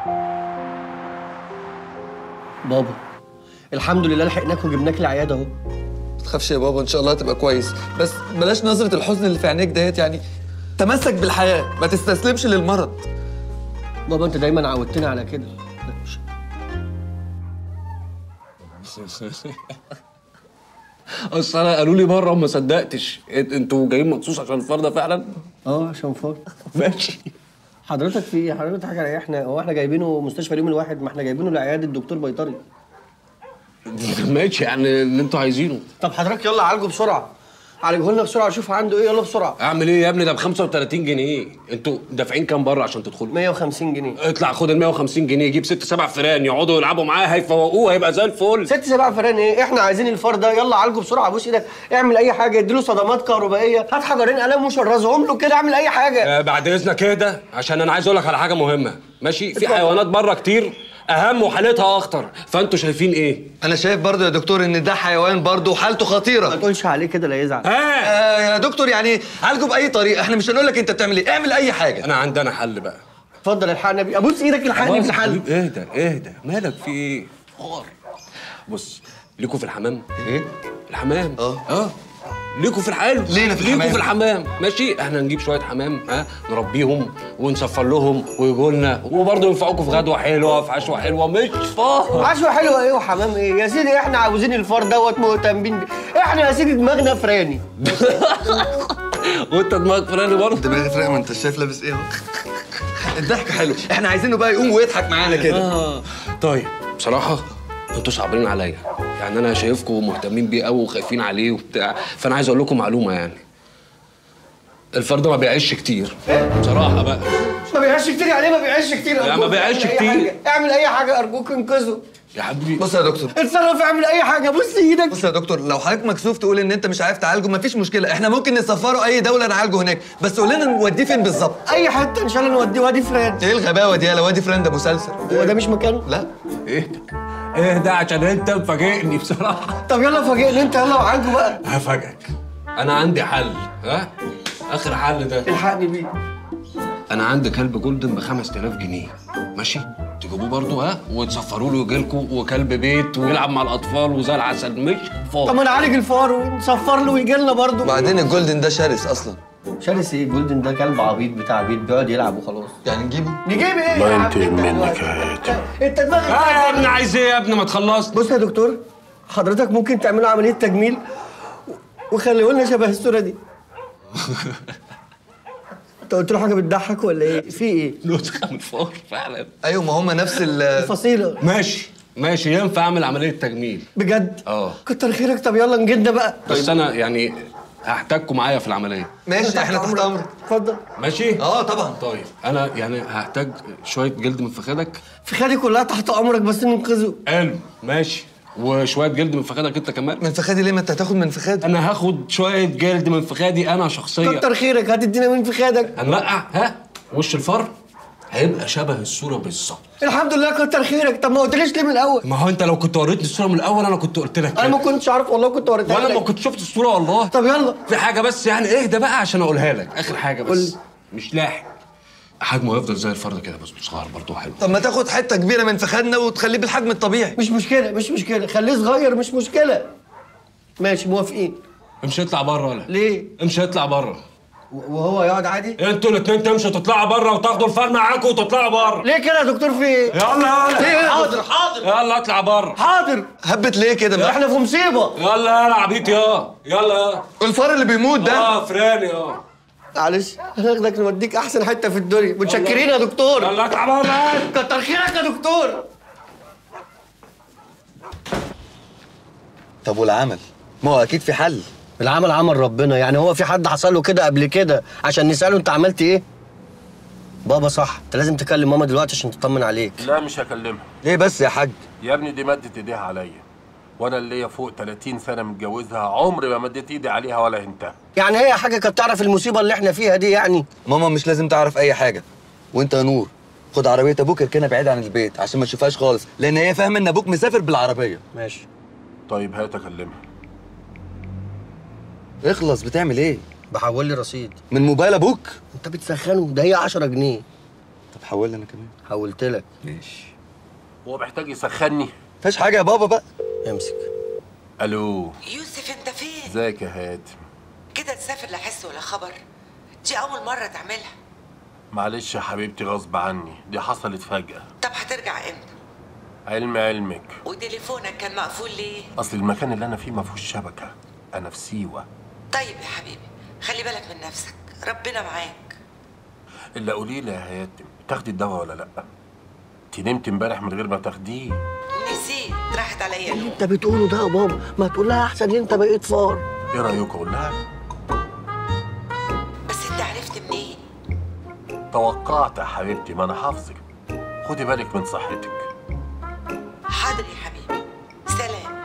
بابا الحمد لله لحقناك وجبناك العياده اهو ما تخافش يا بابا ان شاء الله هتبقى كويس بس بلاش نظره الحزن اللي في عينيك ديت يعني تمسك بالحياه ما تستسلمش للمرض بابا انت دايما عودتنا على كده اصل انا قالوا لي بره وما صدقتش إنت- انتوا جايين مخصوص عشان الفار ده فعلا اه عشان فار ماشي حضرتك في ايه حضرتك حاجه احنا هو احنا جايبينه مستشفى اليوم الواحد ما احنا جايبينه لعياده الدكتور بيطري ماشي يعني اللي انتوا عايزينه طب حضرتك يلا عالجه بسرعه عالجه لنا بسرعه شوف عنده ايه يلا بسرعه اعمل ايه يا ابني ده ب 35 جنيه انتوا دافعين كام بره عشان تدخلوا 150 جنيه اطلع خد ال 150 جنيه جيب ست سبع فيران يقعدوا يلعبوا معاه هيفوقوه هيبقى زي الفل ست سبع فران ايه احنا عايزين الفار ده يلا عالجه بسرعه بوس ايدك اعمل اي حاجه اديله صدمات كهربائيه هات حجرين قلم وشرزهم له كده اعمل اي حاجه آه بعد اذنك كده عشان انا عايز اقول لك على حاجه مهمه ماشي في حيوانات بره كتير اهم وحالتها اخطر فانتوا شايفين ايه انا شايف برضو يا دكتور ان ده حيوان برضو وحالته خطيره ما تقولش عليه كده لا يزعل ها آه يا دكتور يعني عالجه باي طريقه احنا مش هنقول لك انت بتعمل ايه اعمل اي حاجه انا عندنا حل بقى اتفضل الحقنا بيه ابوس ايدك الحقني خلاص بالحل حبيب، اهدى اهدى مالك في ايه فار بص ليكوا في الحمام ايه الحمام اه. اه ليكوا في الحلو لينا في ليكوا الحمام. في الحمام ماشي احنا نجيب شويه حمام ها نربيهم ونصفر لهم ويجوا لنا وبرضه ينفعوكم في غدوه حلوه في عشوه حلوه مش فار عشوة حلوة ايه وحمام ايه يا سيدي احنا عاوزين الفار دوت مهتمين بيه احنا يا سيدي دماغنا فراني وانت دماغك فراني برضه دماغي فرق ما انت شايف لابس ايه اهو الضحك حلو احنا عايزينه بقى يقوم ويضحك معانا كده آه. طيب بصراحة انتوا صعبانين عليا يعني انا شايفكم مهتمين بيه قوي وخايفين عليه وبتاع فانا عايز اقول لكم معلومة يعني الفرد ما بيعيش كتير بصراحة بقى ما بيعيش كتير يعني ايه ما بيعيش كتير لا، ما أرجوك بيعيش اعمل أي كتير. حاجة. اعمل اي حاجة ارجوك انقذه يا حبيبي بص يا دكتور اتصرف اعمل اي حاجة بص ايدك بص يا دكتور لو حضرتك مكسوف تقول ان انت مش عارف تعالجه مفيش مشكله احنا ممكن نسفره اي دوله نعالجه هناك بس قول لنا نوديه فين بالظبط اي حتة ان شاء الله نوديه وادي فران ايه الغباوه دي يالا وادي فريند مسلسل هو ده مش مكانه لا ايه ايه ده عشان انت مفاجئني بصراحة طب يلا فاجئني انت يلا وعالجه بقى هفاجئك انا عندي حل ها اخر حل ده الحقني بيه انا عندي كلب جولدن ب 5000 جنيه ماشي تجيبوه برضه ها وتصفروا له يجيلكوا وكلب بيت ويلعب مع الاطفال وزي العسل مش طب فار ما نعالج الفار ونصفر له ويجي لنا برضه وبعدين الجولدن ده شرس اصلا شرس ايه جولدن ده كلب عبيط بتاع بيت بيقعد يلعب وخلاص يعني نجيبه نجيب ايه الله يا عم ينتقم انت منك دلوقتي؟ يا انت- انت دماغك آه يا ابني عايز ايه يا ابني ما تخلصت بص يا دكتور حضرتك ممكن تعملوا عمليه تجميل وخليه لنا شبه الصوره دي انت قلت له حاجه بتضحك ولا ايه في ايه نسخه من الفار فعلا ايوه ما هم نفس ال الفصيله ماشي ماشي ينفع اعمل عمليه تجميل بجد اه. كتر خيرك طب يلا نجدنا بقى بس انا يعني هحتاجكم معايا في العمليه ماشي احنا تحت امرك اتفضل ماشي اه طبعا طيب انا يعني هحتاج شويه جلد من فخادك في خدي كلها تحت امرك بس ننقذه حلو ماشي وشويه جلد من فخادك انت كمان من فخادي ليه ما انت هتاخد من فخادي انا هاخد شويه جلد من فخادي انا شخصيا كتر خيرك هتدينا مين في خدك هنوقع ها وش الفار هيبقى شبه الصوره بالظبط الحمد لله كتر خيرك طب ما قلتليش ليه من الاول ما هو انت لو كنت وريتني الصوره من الاول انا كنت قلت لك انا ما كده. كنتش عارف والله كنت وريتها وانا ما لك كنت شفت الصوره والله طب يلا في حاجه بس يعني اهدى بقى عشان اقولها لك اخر حاجه قول بس لي. مش لاحق حجمه هيفضل زي الفرد كده بس صغير برضه حلو طب ما تاخد حته كبيره من فخادنا وتخليه بالحجم الطبيعي مش مشكله مش مشكله خليه صغير مش مشكله ماشي موافقين امشي اطلع بره ولا ليه امشي اطلع بره وهو يقعد عادي انتوا الاثنين تمشوا تطلعوا بره وتاخدوا الفار معاكم وتطلعوا بره ليه كده يا دكتور في ايه يلا ليه يلا حاضر حاضر يلا اطلع بره حاضر هبت ليه كده بقى احنا في مصيبه يلا يلا عبيط يا يلا الفار اللي بيموت ده اه فراني اه معلش هناخدك نوديك احسن حته في الدنيا متشكرين يا دكتور يلا اطلع بره كتر خيرك يا دكتور طب والعمل ما هو اكيد في حل العمل عمل ربنا يعني هو في حد حصل له كده قبل كده عشان نساله انت عملت ايه بابا صح انت لازم تكلم ماما دلوقتي عشان تطمن عليك لا مش هكلمها ليه بس يا حاج يا ابني دي مدت ايديها عليا وانا اللي هي فوق 30 سنه متجوزها عمري ما مديت ايدي عليها ولا هنتها يعني هي حاجه كانت تعرف المصيبه اللي احنا فيها دي يعني ماما مش لازم تعرف اي حاجه وانت يا نور خد عربيه ابوك اركنها بعيد عن البيت عشان ما تشوفهاش خالص لان هي فاهمه ان ابوك مسافر بالعربيه ماشي طيب هات اكلمها اخلص بتعمل ايه بحول لي رصيد من موبايل ابوك انت بتسخنه ده هي 10 جنيه طب حول انا كمان حولت لك ماشي هو محتاج يسخني مفيش حاجه يا بابا بقى امسك الو يوسف انت فين؟ ازيك يا هادي كده تسافر لا حس ولا خبر دي أول مرة تعملها معلش يا حبيبتي غصب عني دي حصلت فجأة طب هترجع امتى؟ علم علمك وتليفونك كان مقفول ليه؟ اصل المكان اللي انا فيه ما فيهوش شبكة انا في سيوة طيب يا حبيبي خلي بالك من نفسك ربنا معاك الا قولي لي يا هادي تاخدي الدواء ولا لا انت نمت امبارح من غير ما تاخديه نسيت راحت عليا اليوم انت بتقوله ده يا بابا ما تقول لها احسن ان انت بقيت فار ايه رايك اقول لها بس انت عرفت منين؟ توقعت يا حبيبتي ما انا حافظك خدي بالك من صحتك حاضر يا حبيبي سلام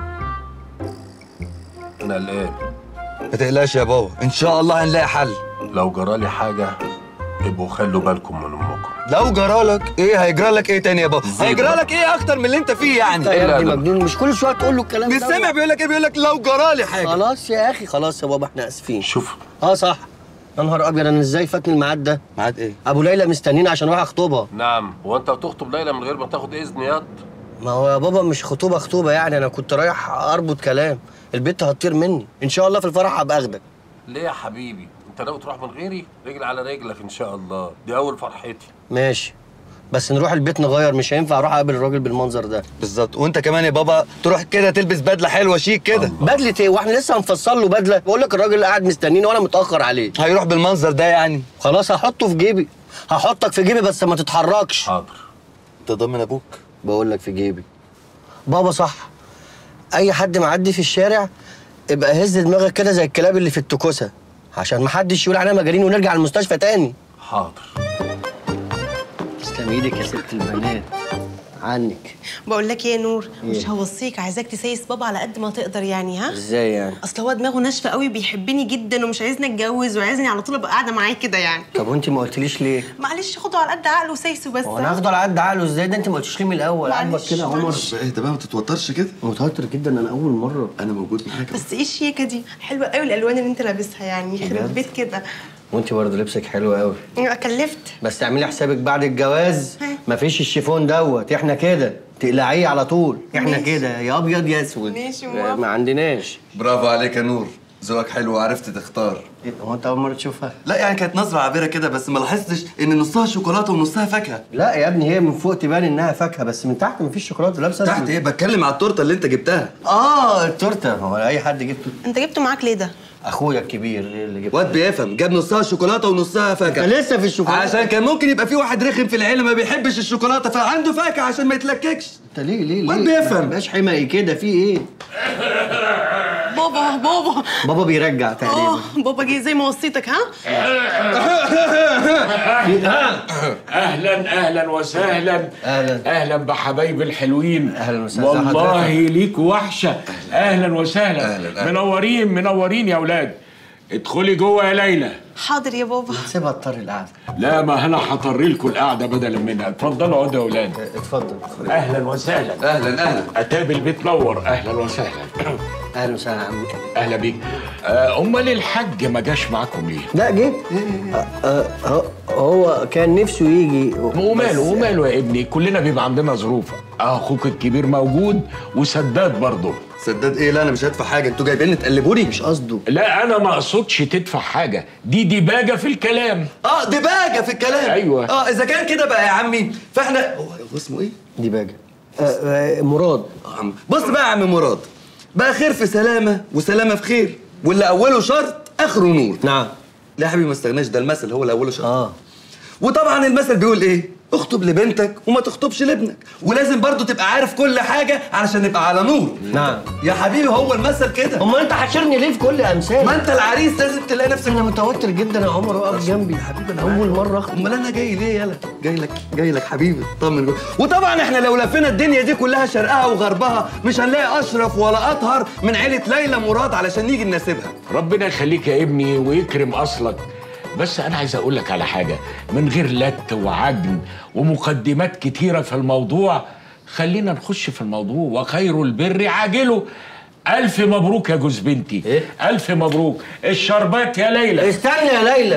انا قلقان ما تقلقش يا بابا ان شاء الله هنلاقي حل لو جرالي حاجه ابقوا خلوا بالكم من امكم لو جرالك ايه هيجرى لك ايه تاني يا بابا زيبة. هيجرى لك ايه اكتر من اللي انت فيه انت يعني يا ابني لا. مجنون مش كل شويه تقول له الكلام مش ده سامع بيقول لك ايه بيقول لك لو جرالي حاجه خلاص يا اخي خلاص يا بابا احنا اسفين شوف اه صح يا نهار ابيض انا ازاي فاتني الميعاد ده ميعاد ايه ابو ليلى مستنيني عشان اروح اخطبها نعم هو انت بتخطب ليلى من غير ما تاخد اذن ياض ما هو يا بابا مش خطوبه خطوبه يعني انا كنت رايح اربط كلام البت هتطير مني ان شاء الله في الفرح هبقى اخدك ليه يا حبيبي انت ناوي تروح من غيري رجل على رجلك ان شاء الله دي اول فرحتي ماشي بس نروح البيت نغير مش هينفع اروح اقابل الراجل بالمنظر ده بالظبط وانت كمان يا بابا تروح كده تلبس بدله حلوه شيك كده بدله ايه واحنا لسه هنفصل له بدله بقول لك الراجل قاعد مستنيني وانا متاخر عليه هيروح بالمنظر ده يعني خلاص هحطه في جيبي هحطك في جيبي بس ما تتحركش حاضر انت ضامن ابوك بقول لك في جيبي بابا صح اي حد معدي في الشارع ابقى هز دماغك كده زي الكلاب اللي في التكوسه عشان ما حدش يقول علينا مجانين ونرجع المستشفى تاني حاضر تسلم ايدك يا ست البنات عنك بقول لك ايه يا نور إيه؟ مش هوصيك عايزاك تسيس بابا على قد ما تقدر يعني ها ازاي يعني اصل هو دماغه ناشفه قوي بيحبني جدا ومش عايزني اتجوز وعايزني على طول ابقى قاعده معاه كده يعني طب وانت ما قلتليش ليه معلش خده على قد عقله وسايسه بس هو انا هاخده على قد عقله ازاي ده انت ما قلتيش ليه من الاول معلش، عاجبك كده يا عمر معلش. ايه ده بقى ما تتوترش كده متوتر جدا انا اول مره انا موجود معاك بس ايه الشياكه دي حلوه قوي الالوان اللي انت لابسها يعني بجد؟ يخرب بيت كده وانت برضه لبسك حلو قوي يبقى كلفت بس اعملي حسابك بعد الجواز ها. مفيش الشيفون دوت احنا كده تقلعيه على طول احنا ماشي. كده يا ابيض يا اسود ماشي، آه، موافقة. ما عندناش برافو عليك يا نور ذوقك حلو وعرفت تختار إيه، هو انت اول مره تشوفها لا يعني كانت نظره عابره كده بس ما لاحظتش ان نصها شوكولاته ونصها فاكهه لا يا ابني هي من فوق تبان انها فاكهه بس من تحت مفيش شوكولاته لابسه تحت أسود. ايه بتكلم على التورته اللي انت جبتها اه التورته هو اي حد جبته انت جبته معاك ليه ده اخويا الكبير إيه اللي جبته واد بيفهم جاب نصها شوكولاته ونصها فاكهه لسه في الشوكولاته عشان كان ممكن يبقى في واحد رخم في العيله ما بيحبش الشوكولاته فعنده فاكهه عشان ما يتلككش انت ليه ليه ليه واد بيفهم. ما تبقاش حمقي كده في ايه بابا بابا بابا بيرجع تقريبا اه بابا جه زي ما وصيتك ها اهلا اهلا وسهلا أهلاً. اهلا بحبايبي الحلوين أهلاً وسهلاً. والله حضرتك. ليك وحشه اهلا وسهلا أهلاً، أهلاً. منورين منورين يا اولاد ادخلي جوه يا ليلى حاضر يا بابا سيبها تطر القعده لا ما انا هطري لكم القعده بدلا منها اتفضلوا اقعدوا يا اولاد اتفضل اهلا وسهلا اهلا اهلا اتابي البيت نور اهلا وسهلا اهلا وسهلا يا عم اهلا بيك آه، امال الحاج ما جاش معاكم ليه لا جه آه، آه، هو- هو كان نفسه يجي وماله وماله يا ابني كلنا بيبقى عندنا ظروف اخوك الكبير موجود وسداد برضه سداد ايه لا انا مش هدفع حاجه انتوا جايبيني تقلبوني مش قصده لا انا ما اقصدش تدفع حاجه دي دباجه في الكلام اه دباجه في الكلام أيوة. اه اذا كان كده بقى يا عمي فاحنا هو هو اسمه ايه دي باجة آه، آه، مراد آه، عم. بص بقى يا عم مراد بقى خير في سلامه وسلامه في خير واللي اوله شرط اخره نور نعم لا يا حبيبي ما استغناش ده المثل هو اللي اوله شرط اه وطبعا المثل بيقول ايه اخطب لبنتك وما تخطبش لابنك ولازم برضو تبقى عارف كل حاجه علشان نبقى على نور نعم يا حبيبي هو المثل كده امال انت حاشرني ليه في كل امثال ما انت العريس لازم تلاقي نفسك انا متوتر جدا يا عمر اقف جنبي يا حبيبي انا اول مره اخطب امال انا جاي ليه يالا جاي لك جاي لك حبيبي طمن جوه. وطبعا احنا لو لفينا الدنيا دي كلها شرقها وغربها مش هنلاقي اشرف ولا اطهر من عيله ليلى مراد علشان نيجي نناسبها ربنا يخليك يا ابني ويكرم اصلك بس انا عايز اقول لك على حاجه من غير لت وعجن ومقدمات كتيره في الموضوع خلينا نخش في الموضوع وخير البر عاجله الف مبروك يا جوز بنتي إيه؟ الف مبروك الشربات يا ليلى استنى يا ليلى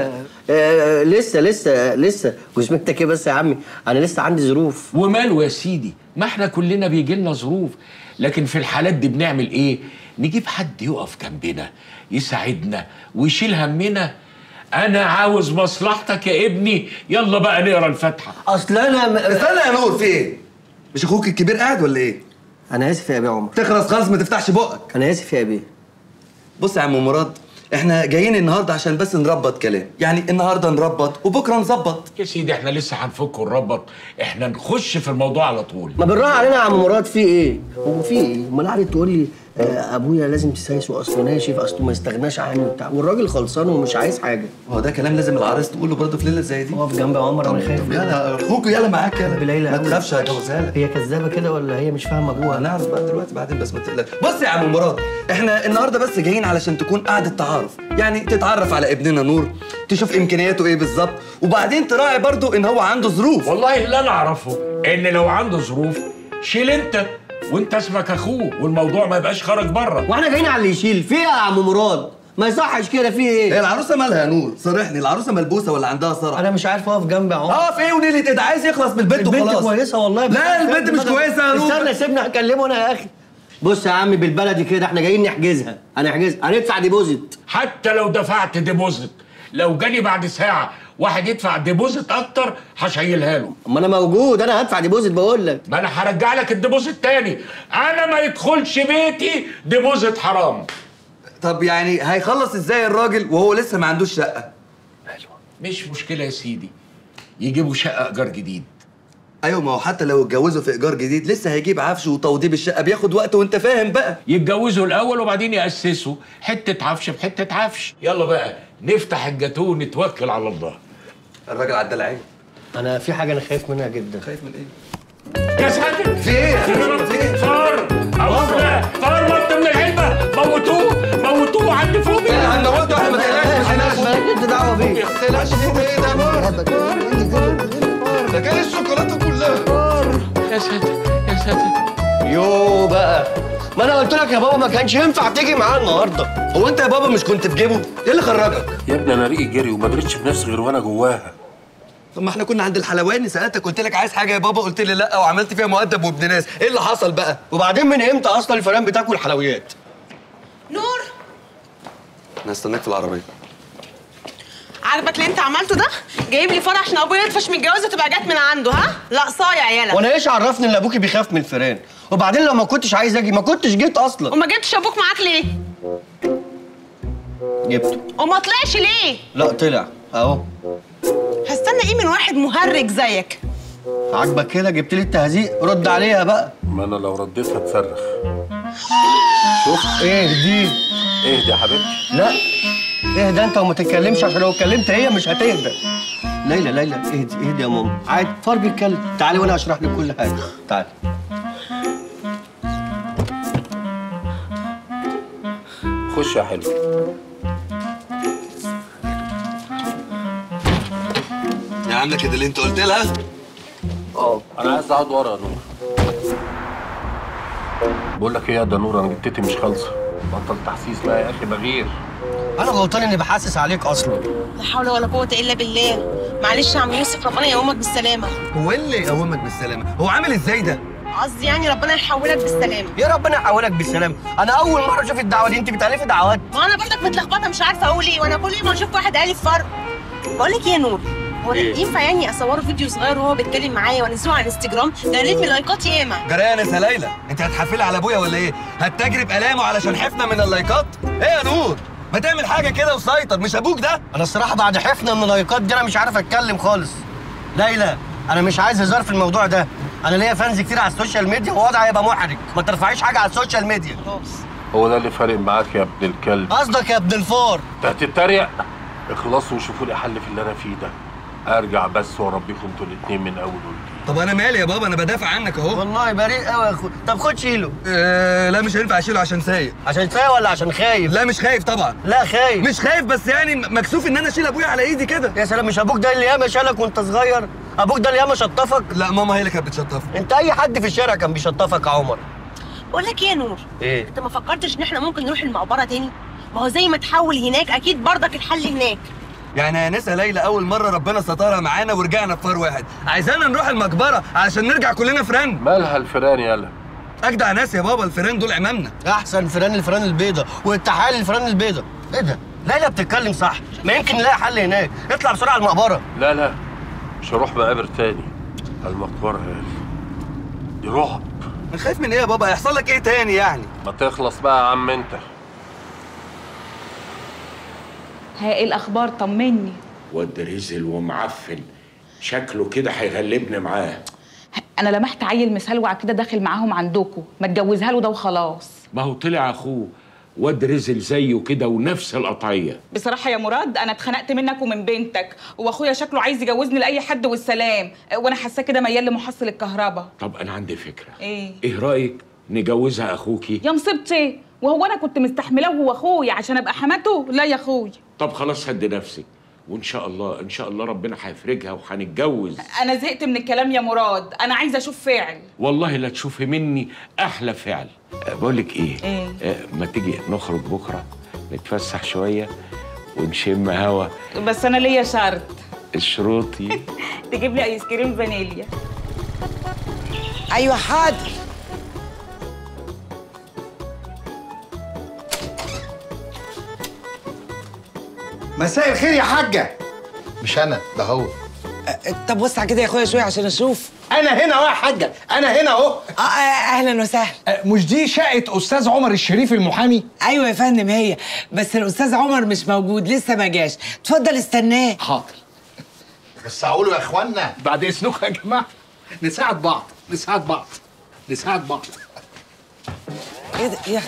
آه لسه لسه لسه وسمعتك ايه بس يا عمي انا لسه عندي ظروف وماله يا سيدي ما احنا كلنا بيجي لنا ظروف لكن في الحالات دي بنعمل ايه نجيب حد يقف جنبنا يساعدنا ويشيل همنا انا عاوز مصلحتك يا ابني يلا بقى نقرا الفاتحه اصل انا م... استنى يا نور في ايه مش اخوك الكبير قاعد ولا ايه انا اسف يا ابي عمر تخلص خالص ما تفتحش بقك انا اسف يا ابي بص يا عم مراد احنا جايين النهارده عشان بس نربط كلام يعني النهارده نربط وبكره نظبط يا سيدي احنا لسه هنفك ونربط احنا نخش في الموضوع على طول ما بالراحه علينا يا عم مراد في ايه هو في ايه امال قعدت تقول لي آه ابويا لازم تسايسه اصله ناشف اصله ما يستغناش عني وبتاع والراجل خلصان ومش عايز حاجه هو ده كلام لازم العريس تقوله برضه في ليله زي دي اقف جنبي يا عمر انا خايف يلا اخوك يلا معاك يلا بليلى ما أوي. تخافش هجوزها لك هي كذابه كده ولا هي مش فاهمه ابوها هنعرف بقى دلوقتي بعدين بس ما تقلقش بص يا عم مراد احنا النهارده بس جايين علشان تكون قعده تعارف يعني تتعرف على ابننا نور تشوف امكانياته ايه بالظبط وبعدين تراعي برضه ان هو عنده ظروف والله اللي انا اعرفه ان لو عنده ظروف شيل انت وانت اسمك اخوه والموضوع ما يبقاش خرج بره واحنا جايين على اللي يشيل في ايه يا عم مراد ما يصحش كده في هي ايه العروسه مالها يا نور صارحني العروسه ملبوسه ولا عندها صرع انا مش عارف اقف جنبي يا عمر اه في ايه ونيلة ده عايز يخلص من البنت البنت وخلاص كويسه والله لا البنت مش كويسه يا نور استنى سيبني اكلمه انا يا اخي بص يا عم بالبلدي كده احنا جايين نحجزها هنحجزها هندفع ديبوزيت حتى لو دفعت ديبوزيت لو جالي بعد ساعه واحد يدفع ديبوزيت اكتر هشيلها له اما انا موجود انا هدفع ديبوزيت بقول لك ما انا هرجع لك الديبوزيت تاني انا ما يدخلش بيتي ديبوزيت حرام طب يعني هيخلص ازاي الراجل وهو لسه ما عندوش شقه مش مشكله يا سيدي يجيبوا شقه ايجار جديد ايوه ما هو حتى لو اتجوزوا في ايجار جديد لسه هيجيب عفش وتوضيب الشقه بياخد وقت وانت فاهم بقى يتجوزوا الاول وبعدين ياسسوا حته عفش بحته عفش يلا بقى نفتح الجاتوه ونتوكل على الله الراجل عدى العين انا في حاجه انا خايف منها جدا خايف من ايه يا ساتر في ايه في ايه فار أوه، فار نط من العلبه موتوه موتوه عند فوقي هنموته احنا ما تقلقش ما تقلقش مالك انت دعوه بيه ما تقلقش في ايه ده ده كان الشوكولاته كلها يا ساتر يا ساتر يو بقى ما انا قلت لك يا بابا ما كانش ينفع تيجي معانا النهارده هو انت يا بابا مش كنت في جيبه ايه اللي خرجك يا ابني انا ريقي جري وما دريتش بنفسي غير وانا جواها طب ما احنا كنا عند الحلواني سالتك قلت لك عايز حاجه يا بابا قلت لي لا وعملت فيها مؤدب وابن ناس ايه اللي حصل بقى وبعدين من امتى اصلا الفئران بتاكل حلويات نور انا هستناك في العربيه عاجبك اللي انت عملته ده جايب لي فرح عشان ابويا يطفش من الجواز وتبقى جت من عنده ها لا صايع يالا وانا ايش عرفني ان ابوكي بيخاف من الفئران وبعدين لو ما كنتش عايز اجي ما كنتش جيت اصلا وما جبتش ابوك معاك ليه جبته وما طلعش ليه لا طلع اهو هستنى ايه من واحد مهرج زيك عاجبك كده جبت لي التهزيق رد عليها بقى ما انا لو رديت هتصرخ ايه دي اهدي يا حبيبتي لا اهدى انت وما تتكلمش عشان لو اتكلمت هي مش هتهدى ليلى ليلى اهدي اهدي يا ماما عادي فار بيتكلم تعالي وانا اشرح لك كل حاجه تعالي خش يا حلو يا عامله كده اللي انت قلت لها انا عايز اقعد ورا يا نور بقول لك ايه يا ده نور انا جبتتي مش خالصه بطل تحسيس بقى يا اخي بغير انا غلطان اني بحسس عليك اصلا لا حول ولا قوه الا بالله معلش يا عم يوسف ربنا يقومك بالسلامه هو إيه اللي يقومك بالسلامه هو عامل ازاي ده قصدي يعني ربنا يحولك بالسلامه يا ربنا يحولك بالسلامه انا اول مره اشوف الدعوه دي انت بتالفي دعوات ما انا برضك متلخبطه مش عارفه اقول ايه وانا كل ما اشوف واحد قالي فرق بقول لك ايه يا نور هو ينفع يعني اصوره فيديو صغير وهو بيتكلم معايا وانزله على انستجرام ده نجم لايكات ياما جريان يا ليلى انت هتحفلي على ابويا ولا ايه هتجري بألامه علشان حفنه من اللايكات ايه يا نور ما تعمل حاجه كده وسيطر مش ابوك ده انا الصراحه بعد حفنه من اللايكات دي انا مش عارف اتكلم خالص ليلى انا مش عايز هزار في الموضوع ده انا ليا فانز كتير على السوشيال ميديا ووضعي هيبقى محرج ما ترفعيش حاجه على السوشيال ميديا هو ده اللي فارق معاك يا ابن الكلب قصدك يا ابن الفار انت هتتريق اخلصوا وشوفوا لي حل في اللي انا فيه ده ارجع بس واربيكم انتوا الاتنين من اول وجديد طب انا مالي يا بابا انا بدافع عنك اهو والله بريء قوي يا اخو طب خد شيله آه لا مش هينفع اشيله عشان سايق عشان سايق ولا عشان خايف لا مش خايف طبعا لا خايف مش خايف بس يعني م- مكسوف ان انا اشيل ابويا على ايدي كده يا سلام مش ابوك ده اللي ياما شالك وانت صغير ابوك ده اللي ياما شطفك لا ماما هي اللي كانت بتشطفني انت اي حد في الشارع كان بيشطفك يا عمر بقول لك ايه يا نور ايه انت ما فكرتش ان احنا ممكن نروح المقبره تاني ما هو زي ما تحول هناك اكيد برضك الحل هناك يعني يا نسا ليلى اول مره ربنا سترها معانا ورجعنا بفار واحد عايزانا نروح المقبره علشان نرجع كلنا فران مالها الفيران يالا اجدع ناس يا بابا الفيران دول عمامنا احسن فران الفران البيضة والتحال الفران البيضة ايه ده ليلى بتتكلم صح ما يمكن نلاقي حل هناك اطلع بسرعه على المقبره لا لا مش هروح مقابر تاني المقبرة هي دي رعب من خايف من ايه يا بابا هيحصل لك ايه تاني يعني ما تخلص بقى يا عم انت ها ايه الاخبار طمني واد رزل ومعفن شكله كده هيغلبني معاه انا لمحت عيل مسلوع كده داخل معاهم عندكم ما تجوزها له ده وخلاص ما هو طلع اخوه واد رزل زيه كده ونفس القطعيه بصراحه يا مراد انا اتخنقت منك ومن بنتك واخويا شكله عايز يجوزني لاي حد والسلام وانا حاساه كده ميال لمحصل الكهرباء طب انا عندي فكره ايه ايه رايك نجوزها اخوكي يا مصيبتي وهو انا كنت مستحملاه هو اخويا عشان ابقى حماته لا يا اخويا طب خلاص هدي نفسك وان شاء الله ان شاء الله ربنا هيفرجها وهنتجوز انا زهقت من الكلام يا مراد انا عايزه اشوف فعل والله لا تشوفي مني احلى فعل أه، بقول لك ايه إيه؟ أه، ما تيجي نخرج بكره نتفسح شويه ونشم هوا بس انا ليا شرط الشروطي تجيب لي ايس كريم فانيليا ايوه حاضر مساء الخير يا حاجة مش أنا ده هو طب بص على كده يا اخويا شويه عشان اشوف أنا هنا أهو يا حاجة أنا هنا أهو اه آه، اهلا وسهلا أه، مش دي شقة أستاذ عمر الشريف المحامي؟ ايوه يا فندم هي بس الاستاذ عمر مش موجود لسه ما جاش اتفضل استناه حاضر بس أقوله يا إخوانا بعد إذنكم يا جماعة نساعد بعض نساعد بعض نساعد بعض ايه ده يا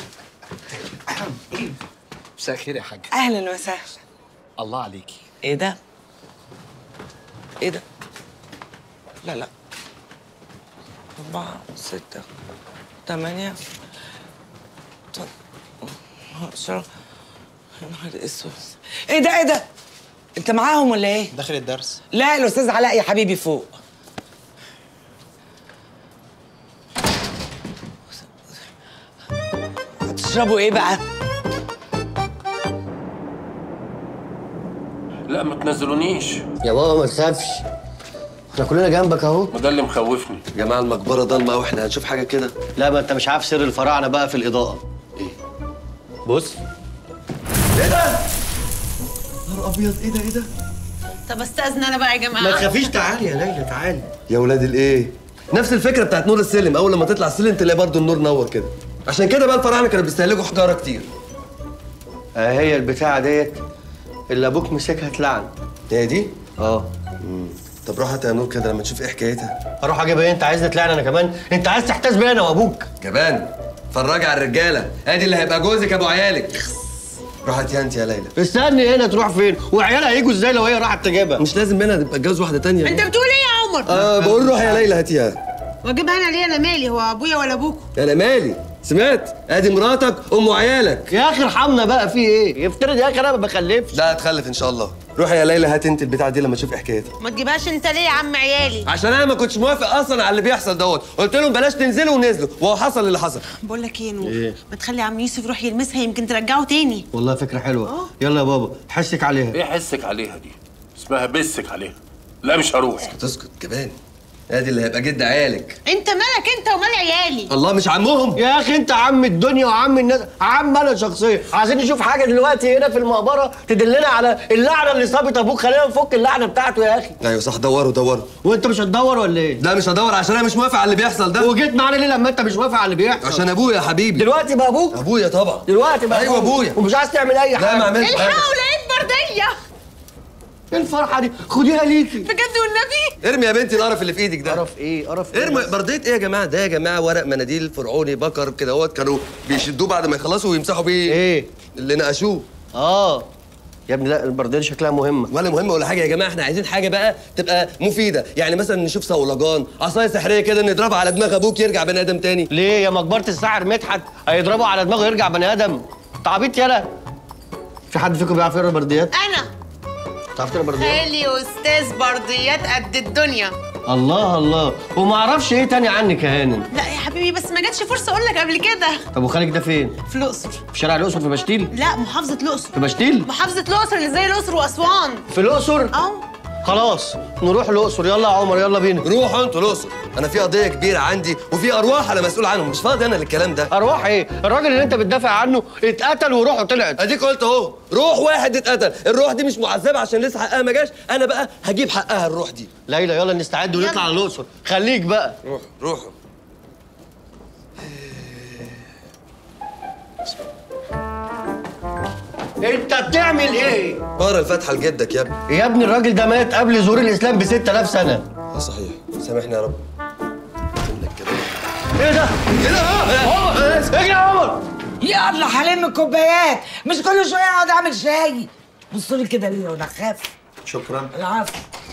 مساء الخير يا حاجة اهلا وسهلا الله عليكي ايه ده ايه ده لا لا أربعة ستة ثمانية عشرة يا نهار اسود ايه ده ايه ده انت معاهم ولا ايه؟ داخل الدرس لا الاستاذ علاء يا حبيبي فوق هتشربوا ايه بقى؟ لا ما تنزلونيش يا بابا ما تخافش احنا كلنا جنبك اهو ما ده اللي مخوفني يا جماعه المقبره ضلمه قوي احنا هنشوف حاجه كده لا ما انت مش عارف سر الفراعنه بقى في الاضاءه ايه بص ايه ده نهار ابيض ايه ده ايه ده طب استاذن انا بقى يا جماعه ما تخافيش تعالي يا ليلى تعالي يا ولاد الايه نفس الفكره بتاعت نور السلم اول لما تطلع السلم تلاقي برضو النور نور كده عشان كده بقى الفراعنه كانوا بيستهلكوا حجاره كتير اه هي البتاعه ديت اللي ابوك مسكها اتلعن هي دي اه طب روح هات يا نور كده لما تشوف ايه حكايتها اروح اجيب ايه انت عايز نتلعن انا كمان انت عايز تحتاس بيا انا وابوك كمان فرجي على الرجاله ادي اللي هيبقى جوزك ابو عيالك روح هاتيها انت يا ليلى استني هنا تروح فين وعيالها هيجوا ازاي لو هي راحت تجيبها مش لازم منها تبقى تتجوز واحده تانية انت بتقول ايه يا عمر اه بقول روح يا ليلى هاتيها واجيبها انا ليه انا مالي هو ابويا ولا ابوك انا مالي سمعت ادي مراتك ام عيالك يا اخي ارحمنا بقى في ايه يفترض يا اخي انا ما بخلفش لا هتخلف ان شاء الله روح يا ليلى هات انت البتاعه دي لما تشوف إيه حكايتها ما تجيبهاش انت ليه يا عم عيالي عشان انا ما كنتش موافق اصلا على اللي بيحصل دوت قلت لهم بلاش تنزلوا ونزلوا وهو حصل اللي حصل بقول لك ايه يا نور إيه؟ ما تخلي عم يوسف يروح يلمسها يمكن ترجعه تاني والله فكره حلوه يلا يا بابا حسك عليها ايه حسك عليها دي اسمها بسك عليها لا مش هروح تسكت كمان ادي اللي هيبقى جد عيالك انت مالك انت ومال عيالي الله مش عمهم يا اخي انت عم الدنيا وعم الناس عم انا شخصيا عايزين نشوف حاجه دلوقتي هنا في المقبره تدلنا على اللعنه اللي صابت ابوك خلينا نفك اللعنه بتاعته يا اخي ايوه صح دوروا دوروا وانت مش هتدور ولا ايه لا مش هدور عشان انا مش موافق على اللي بيحصل ده وجيت معانا ليه لما انت مش موافق على اللي بيحصل عشان ابويا يا حبيبي دلوقتي بقى ابوك ابويا طبعا دلوقتي بقى ايوه أبوك. ابويا ومش عايز تعمل اي حاجه لا ما عملتش حاجه الحقوا لقيت برديه ايه الفرحه دي خديها ليكي بجد والنبي ارمي يا بنتي القرف اللي في ايدك ده قرف ايه قرف ايه ارمي برديه ايه يا جماعه ده يا جماعه ورق مناديل فرعوني بكر كده اهوت كانوا بيشدوه بعد ما يخلصوا ويمسحوا بيه ايه اللي نقشوه اه يا ابني لا البرديه دي شكلها مهمه ولا مهمه ولا حاجه يا جماعه احنا عايزين حاجه بقى تبقى مفيده يعني مثلا نشوف صولجان عصايه سحريه كده نضربها على دماغ ابوك يرجع بني ادم تاني ليه يا مقبره الساحر مدحت هيضربه على دماغه يرجع بني ادم انت عبيط يالا في حد فيكم بيعرف يقرا برديات انا تعرف تقرا برديات خالي استاذ برديات قد الدنيا الله الله وما اعرفش ايه تاني عنك يا هانم لا يا حبيبي بس ما جاتش فرصه اقول لك قبل كده طب وخالك ده فين في الاقصر في شارع الاقصر في بشتيل لا محافظه الاقصر في بشتيل محافظه الاقصر اللي زي الاقصر واسوان في الاقصر اه خلاص نروح الاقصر يلا يا عمر يلا بينا روحوا انتوا الاقصر انا في قضيه كبيره عندي وفي ارواح انا مسؤول عنهم مش فاضي انا للكلام ده ارواح ايه الراجل اللي انت بتدافع عنه اتقتل وروحه طلعت اديك قلت اهو روح واحد اتقتل الروح دي مش معذبه عشان لسه حقها ما جاش انا بقى هجيب حقها الروح دي ليلى يلا نستعد ونطلع على الاقصر خليك بقى روح روحوا انت بتعمل ايه بقرا الفاتحه لجدك يا ابني يا ابني الراجل ده مات قبل ظهور الاسلام ب 6000 سنه اه صحيح سامحني يا رب ايه ده ايه ده عمر اجري يا عمر يلا حلم الكوبايات مش كل شويه اقعد اعمل شاي بصوا لي كده ليه وانا خاف شكرا العفو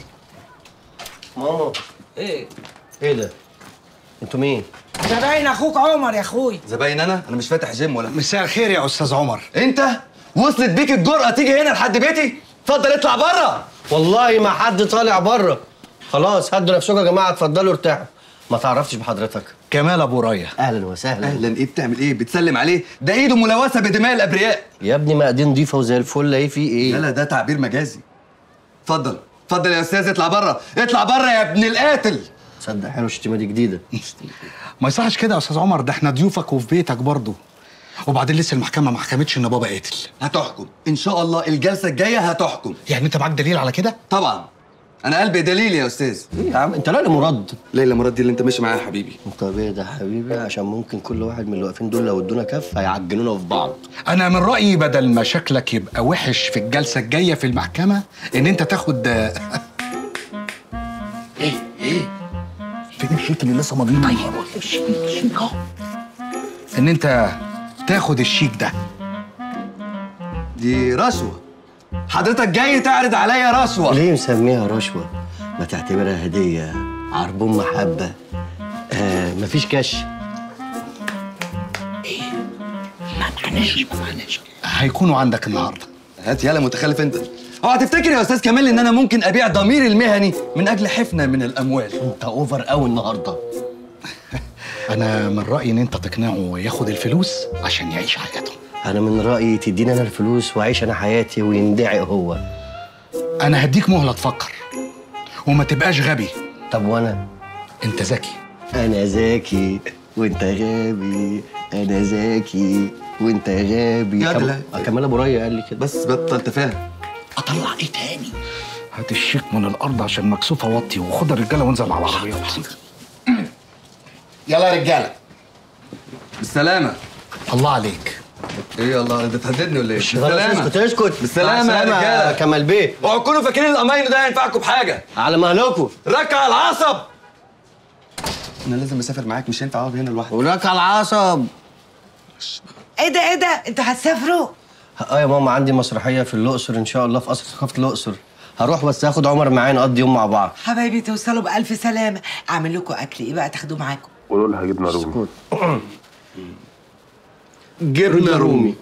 ماما ايه ايه ده انتوا مين ده باين اخوك عمر يا اخوي زباين انا انا مش فاتح جيم ولا مساء الخير يا استاذ عمر انت وصلت بيك الجرأه تيجي هنا لحد بيتي اتفضل اطلع بره والله ما حد طالع بره خلاص هدوا نفسكم يا جماعه اتفضلوا ارتاحوا ما تعرفتش بحضرتك كمال ابو رايه اهلا وسهلا اهلا ايه بتعمل ايه بتسلم عليه ده ايده ملوثه بدماء الابرياء يا ابني ما ايدين نضيفه وزي الفل ايه في ايه لا لا ده تعبير مجازي اتفضل اتفضل يا استاذ اطلع بره اطلع بره يا ابن القاتل تصدق حلو الشتيمه دي جديده ما يصحش كده يا استاذ عمر ده احنا ضيوفك وفي بيتك برضه وبعدين لسه المحكمه ما حكمتش ان بابا قاتل هتحكم ان شاء الله الجلسه الجايه هتحكم يعني انت معاك دليل على كده طبعا انا قلبي دليل يا استاذ ايه يا عم انت لا مرد ليلى مراد دي اللي انت ماشي معاها يا حبيبي طب ايه ده حبيبي عشان ممكن كل واحد من اللي واقفين دول لو ادونا كف هيعجنونا في بعض انا من رايي بدل ما شكلك يبقى وحش في الجلسه الجايه في المحكمه ان انت تاخد ايه ايه فين الشيك اللي لسه ماضيين طيب الشيك الشيك اهو ان انت تاخد الشيك ده دي رشوه حضرتك جاي تعرض عليا رشوه ليه مسميها رشوه ما تعتبرها هديه عربون محبه آه مفيش كاش هيكونوا عندك النهارده هات يالا متخلف انت اوعى تفتكر يا استاذ كمال ان انا ممكن ابيع ضميري المهني من اجل حفنه من الاموال انت اوفر قوي النهارده انا من رايي ان انت تقنعه ياخد الفلوس عشان يعيش حياته انا من رايي تديني انا الفلوس واعيش انا حياتي ويندعي هو انا هديك مهله تفكر وما تبقاش غبي طب وانا انت ذكي انا ذكي وانت غبي انا ذكي وانت غبي يا كم- دلع. آه، كمال ابو ريا قال لي كده بس بطل تفاهم اطلع ايه تاني هات الشيك من الارض عشان مكسوفه وطي وخد الرجاله وانزل على العربيات يلا يا رجاله بالسلامه الله عليك ايه الله انت تهددني ولا ايه خلاص بالسلامه اسكت اسكت بالسلامه مع يا السلامة رجاله كمال بيه اوعوا تكونوا فاكرين الامين ده هينفعكم بحاجه على مهلكوا ركع العصب انا لازم اسافر معاك مش هينفع اقعد هنا لوحدي ولك على العصب ايه ده ايه ده انتوا هتسافروا اه يا ماما عندي مسرحيه في الاقصر ان شاء الله في قصر ثقافه الاقصر هروح بس هاخد عمر معايا نقضي يوم مع بعض حبايبي توصلوا بألف سلامة أعمل لكم أكل إيه بقى تاخدوه معاكم قولوا لها جبنه رومي جبنه رومي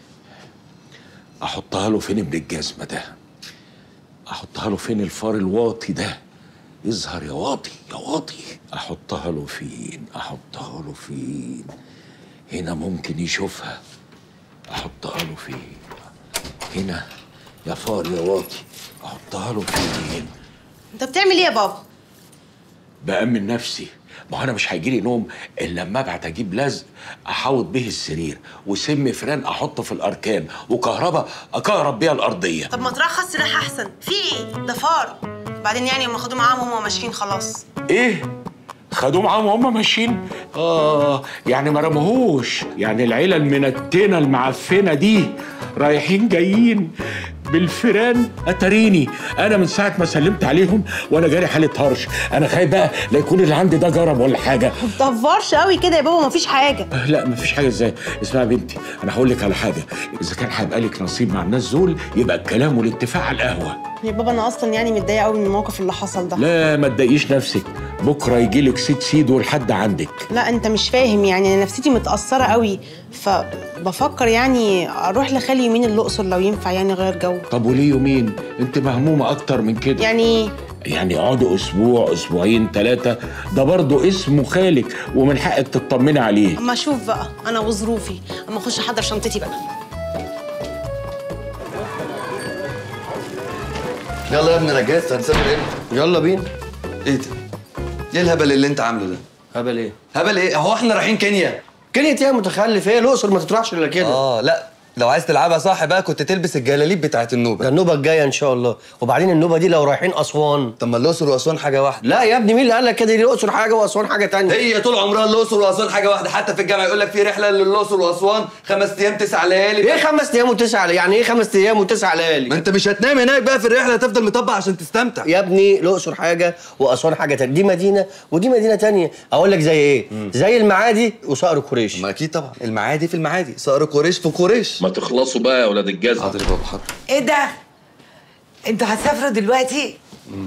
احطها له فين ابن الجزمه ده احطها له فين الفار الواطي ده يظهر يا واطي يا واطي احطها له فين احطها له فين هنا ممكن يشوفها احطها له فين هنا يا فار يا واطي احطها له فين انت بتعمل ايه يا بابا بأمن نفسي ما هو انا مش هيجيلي نوم الا لما ابعت اجيب لزق احوط به السرير وسم فران احطه في الاركان وكهرباء اكهرب بيها الارضيه طب ما ترخص سلاح احسن في ايه ده فار بعدين يعني هم خدوا معاهم وهم ماشيين خلاص ايه خدوه معاهم وهم ماشيين اه يعني ما رموهوش يعني العيله المنتنه المعفنه دي رايحين جايين بالفيران اتريني انا من ساعه ما سلمت عليهم وانا جاري حاله هرش انا خايف بقى لا يكون اللي عندي ده جرب ولا حاجه ما تدفرش قوي كده يا بابا مفيش حاجه آه، لا مفيش حاجه ازاي اسمعي يا بنتي انا هقول لك على حاجه اذا كان هيبقى لك نصيب مع الناس دول يبقى الكلام والاتفاق على القهوه يا بابا انا اصلا يعني متضايقه قوي من الموقف اللي حصل ده لا ما تضايقيش نفسك بكره يجي لك سيد سيدو لحد عندك لا انت مش فاهم يعني انا نفسيتي متاثره قوي فبفكر يعني اروح لخالي يومين الاقصر لو ينفع يعني غير جو طب وليه يومين انت مهمومه اكتر من كده يعني يعني يقعدوا اسبوع اسبوعين ثلاثه ده برضه اسمه خالك ومن حقك تطمني عليه اما اشوف بقى انا وظروفي اما اخش احضر شنطتي بقى يلا يا ابني انا جاهز هنسافر امتى؟ يلا بينا ايه ده؟ ايه الهبل اللي انت عامله ده؟ هبل ايه هبل ايه؟ هو احنا رايحين كينيا كنية ايه يا متخلف ايه الاقصر ما تطرحش الا كده اه لا لو عايز تلعبها صح بقى كنت تلبس الجلاليب بتاعت ده النوبه النوبه الجايه ان شاء الله وبعدين النوبه دي لو رايحين اسوان طب ما الاقصر واسوان حاجه واحده لا يا ابني مين اللي قال لك كده دي الاقصر حاجه واسوان حاجه تانية هي طول عمرها الاقصر واسوان حاجه واحده حتى في الجامعه يقول لك في رحله للاقصر واسوان خمس ايام تسع ليالي ايه خمس ايام وتسع يعني ايه خمس ايام وتسع ما ليالي انت مش هتنام هناك بقى في الرحله هتفضل مطبق عشان تستمتع يا ابني الاقصر حاجه واسوان حاجه تانية دي مدينه ودي مدينه تانية اقول لك زي ايه زي المعادي وصقر قريش ما اكيد طبعا المعادي في المعادي صقر قريش في قريش ما تخلصوا بقى يا ولاد الجزمه حاضر يا بابا حاضر ايه ده انتوا هتسافروا دلوقتي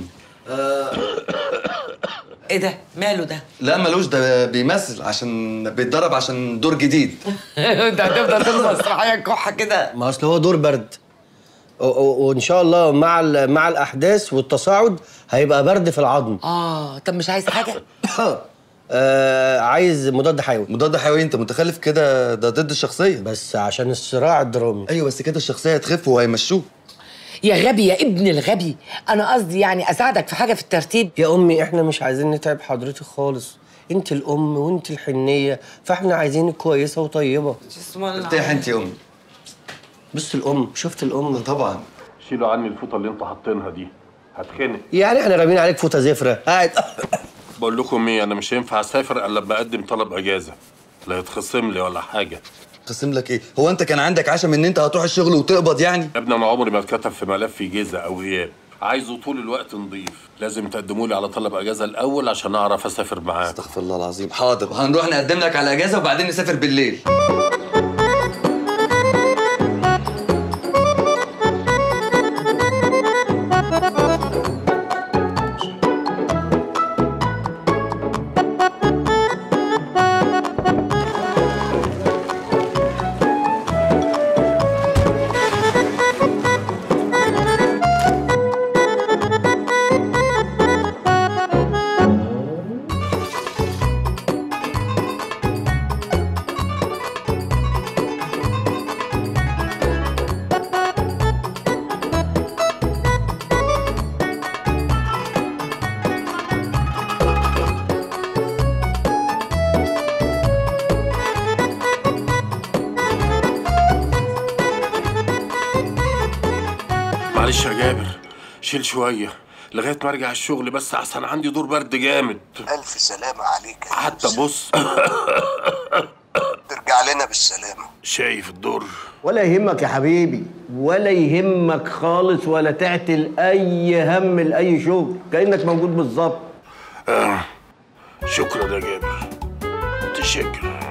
ايه ده ماله ده لا ملوش ده بيمثل عشان بيتدرب عشان دور جديد انت هتفضل طول مسرحيه كحه كده ما اصل هو دور برد و- و- وان شاء الله مع ال- مع الاحداث والتصاعد هيبقى برد في العظم اه طب مش عايز حاجه آه عايز مضاد حيوي مضاد حيوي انت متخلف كده ده ضد الشخصيه بس عشان الصراع الدرامي ايوه بس كده الشخصيه هتخف وهيمشوه يا غبي يا ابن الغبي انا قصدي يعني اساعدك في حاجه في الترتيب يا امي احنا مش عايزين نتعب حضرتك خالص انت الام وانت الحنيه فاحنا عايزينك كويسه وطيبه بسم الله ارتاح انت يا امي بص الام شفت الام طبعا شيلوا عني الفوطه اللي انتوا حاطينها دي هتخنق يعني احنا رامين عليك فوطه زفره قاعد بقول لكم ايه انا مش هينفع اسافر الا لما اقدم طلب اجازه لا يتخصم لي ولا حاجه قسم لك ايه هو انت كان عندك عشم ان انت هتروح الشغل وتقبض يعني يا ابني انا عمري ما اتكتب في ملف جيزه او غياب عايزه طول الوقت نضيف لازم تقدموا لي على طلب اجازه الاول عشان اعرف اسافر معاكم استغفر الله العظيم حاضر هنروح نقدم لك على اجازه وبعدين نسافر بالليل معلش يا جابر شيل شويه لغايه ما ارجع الشغل بس احسن عندي دور برد جامد ألف سلامة عليك يا حتى يوسف. بص ترجع لنا بالسلامة شايف الدور ولا يهمك يا حبيبي ولا يهمك خالص ولا تعتل اي هم لاي شغل كانك موجود بالظبط شكرا يا جابر متشكر